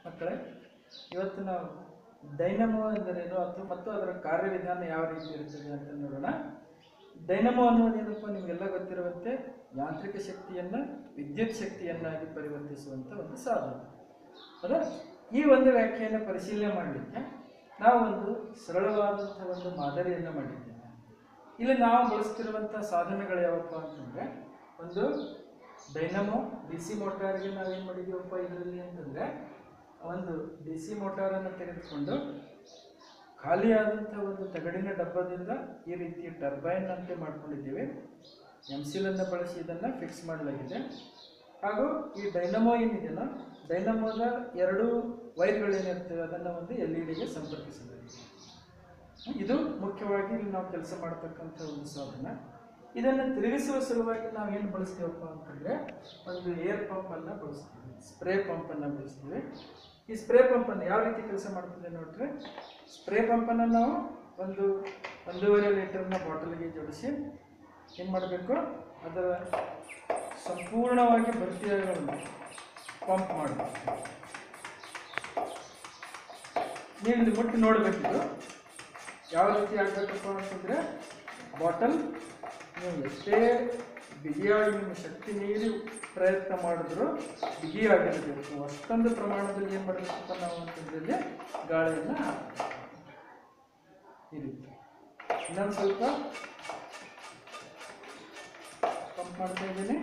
ಮಕ್ಕಳೇ ಇವತ್ತು ನಾವು ಡೈನಮೋ ಎಂದರೇನು ಅಥವಾ ಮತ್ತು ಅದರ ಕಾರ್ಯವಿಧಾನ ಯಾವ ರೀತಿ ಇರ್ತದೆ ಅಂತ ನೋಡೋಣ ಡೈನಮೋ ಅನ್ನೋದೇನಪ್ಪ ನಿಮಗೆಲ್ಲ ಗೊತ್ತಿರುವಂತೆ ಯಾಂತ್ರಿಕ ಶಕ್ತಿಯನ್ನು ವಿದ್ಯುತ್ ಶಕ್ತಿಯನ್ನಾಗಿ ಪರಿವರ್ತಿಸುವಂಥ ಒಂದು ಸಾಧನ ಹೌದಾ ಈ ಒಂದು ವ್ಯಾಖ್ಯೆಯನ್ನು ಪರಿಶೀಲನೆ ಮಾಡಲಿಕ್ಕೆ ನಾವು ಒಂದು ಸರಳವಾದಂಥ ಒಂದು ಮಾದರಿಯನ್ನು ಮಾಡಿದ್ದೇವೆ ಇಲ್ಲಿ ನಾವು ಬಳಸ್ತಿರುವಂಥ ಸಾಧನಗಳು ಯಾವಪ್ಪ ಅಂತಂದರೆ ಒಂದು ಡೈನಮೋ ಡಿ ಸಿ ಮೋಟಾರ್ಗೆ ನಾವೇನು ಮಾಡಿದ್ದೀವಪ್ಪ ಇದರಲ್ಲಿ ಅಂತಂದರೆ ಒಂದು ಡಿ ಸಿ ಮೋಟಾರನ್ನು ತೆಗೆದುಕೊಂಡು ಖಾಲಿಯಾದಂಥ ಒಂದು ತಗಡಿನ ಡಬ್ಬದಿಂದ ಈ ರೀತಿ ಟರ್ಬೈನ್ ಅಂತೆ ಮಾಡ್ಕೊಂಡಿದ್ದೀವಿ ಎಮ್ಸಿಲನ್ನು ಬಳಸಿ ಇದನ್ನು ಫಿಕ್ಸ್ ಮಾಡಲಾಗಿದೆ ಹಾಗೂ ಈ ಡೈನಮೋ ಏನಿದೆಯಲ್ಲ ಡೈನಮೋದ ಎರಡು ವೈರ್ಗಳೇನಿರ್ತವೆ ಅದನ್ನು ಒಂದು ಎಲ್ ಇ ಡಿಗೆ ಸಂಪರ್ಕಿಸಲಾಗಿದೆ ಇದು ಮುಖ್ಯವಾಗಿ ಇಲ್ಲಿ ನಾವು ಕೆಲಸ ಮಾಡ್ತಕ್ಕಂಥ ಒಂದು ಸಾಧನ ಇದನ್ನು ತಿರುಗಿಸುವ ಸಲುವಾಗಿ ನಾವು ಏನು ಬಳಸ್ತೀವಪ್ಪ ಅಂತಂದರೆ ಒಂದು ಏರ್ ಪಂಪನ್ನು ಬಳಸ್ತೀವಿ ಸ್ಪ್ರೇ ಪಂಪನ್ನು ಬಳಸ್ತೀವಿ ಈ ಸ್ಪ್ರೇ ಪಂಪನ್ನು ಯಾವ ರೀತಿ ಕೆಲಸ ಮಾಡ್ತದೆ ನೋಡ್ರಿ ಸ್ಪ್ರೇ ಪಂಪನ್ನು ನಾವು ಒಂದು ಒಂದೂವರೆ ಲೀಟರ್ನ ಬಾಟಲ್ಗೆ ಜೋಡಿಸಿ ಏನು ಮಾಡಬೇಕು ಅದರ ಸಂಪೂರ್ಣವಾಗಿ ಭರ್ತಿಯಾಗಿ ಪಂಪ್ ಮಾಡಬೇಕು ನೀವು ಇಲ್ಲಿ ಮುಟ್ಟಿ ನೋಡಬೇಕಿದು ಯಾವ ರೀತಿ ಆಗಬೇಕಪ್ಪ ಅಂತಂದರೆ ಬಾಟಲ್ ನೀವು ಎಷ್ಟೇ ಬಿಗಿಯಾಗಿ ನಿಮ್ಮ ಶಕ್ತಿ ಮೀರಿ ಪ್ರಯತ್ನ ಮಾಡಿದ್ರು ಬಿಗಿಯಾಗಿರಬೇಕು ಅಷ್ಟೊಂದು ಪ್ರಮಾಣದಲ್ಲಿ ಏನು ಮಾಡಬೇಕಪ್ಪ ನಾವು ಅಂತಂದ್ರೆ ಇಲ್ಲಿ ಗಾಳಿಯನ್ನು ಹಾಕಬೇಕು ಈ ರೀತಿ ಇನ್ನೊಂದು ಸ್ವಲ್ಪ ಪಂಪ್ ಮಾಡ್ತಾ ಇದ್ದೀನಿ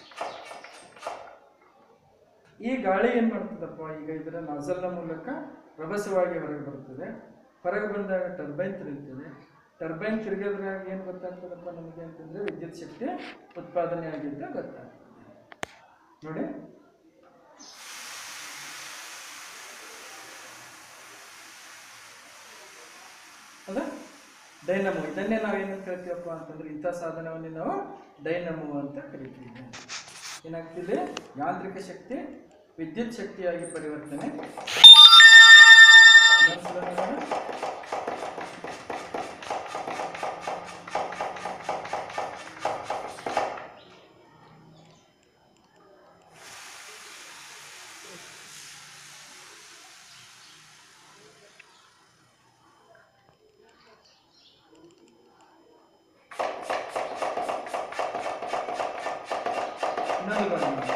ಈ ಗಾಳಿ ಏನು ಮಾಡ್ತದಪ್ಪ ಈಗ ಇದರ ನಾಜಲ್ನ ಮೂಲಕ ರಭಸವಾಗಿ ಹೊರಗೆ ಬರ್ತದೆ ಹೊರಗೆ ಬಂದಾಗ ಟರ್ಬೈನ್ ತಿರುಗ್ತದೆ ಟರ್ಬೈನ್ ತಿರುಗೋದ್ರಾಗ ಏನು ಗೊತ್ತಾಗ್ತದಪ್ಪ ನಮಗೆ ಅಂತಂದರೆ ವಿದ್ಯುತ್ ಶಕ್ತಿ ಉತ್ಪಾದನೆ ಆಗಿದ್ದ ಗೊತ್ತಾಗ್ತದೆ ನೋಡಿ ಅಲ್ಲ ಡೈನಮೋ ಇದನ್ನೇ ನಾವು ಏನಂತ ಕರಿತೀವಪ್ಪ ಅಂತಂದ್ರೆ ಇಂಥ ಸಾಧನವನ್ನೇ ನಾವು ಡೈನಮೋ ಅಂತ ಕರಿತೀವಿ ಏನಾಗ್ತಿದೆ ಯಾಂತ್ರಿಕ ಶಕ್ತಿ ವಿದ್ಯುತ್ ಶಕ್ತಿಯಾಗಿ ಪರಿವರ್ತನೆ ಇನ್ನೊಂದ್ಸಲ ನೋಡೋಣ. ಇನ್ನೊಂದು ಬಾರಿ ನೋಡಿ.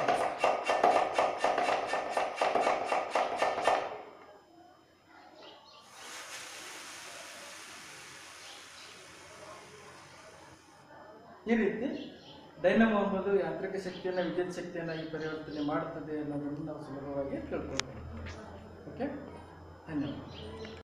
ಈ ರೀತಿ ಡೈನಮೋ ಎಂಬುದು ಯಾಂತ್ರಿಕ ಶಕ್ತಿಯನ್ನು ವಿದ್ಯುತ್ ಶಕ್ತಿಯನ್ನಾಗಿ ಪರಿವರ್ತನೆ ಮಾಡುತ್ತದೆ ಅನ್ನೋದನ್ನು ನಾವು ಸುಲಭವಾಗಿ ತಿಳ್ಕೊಳ್ಬೋದು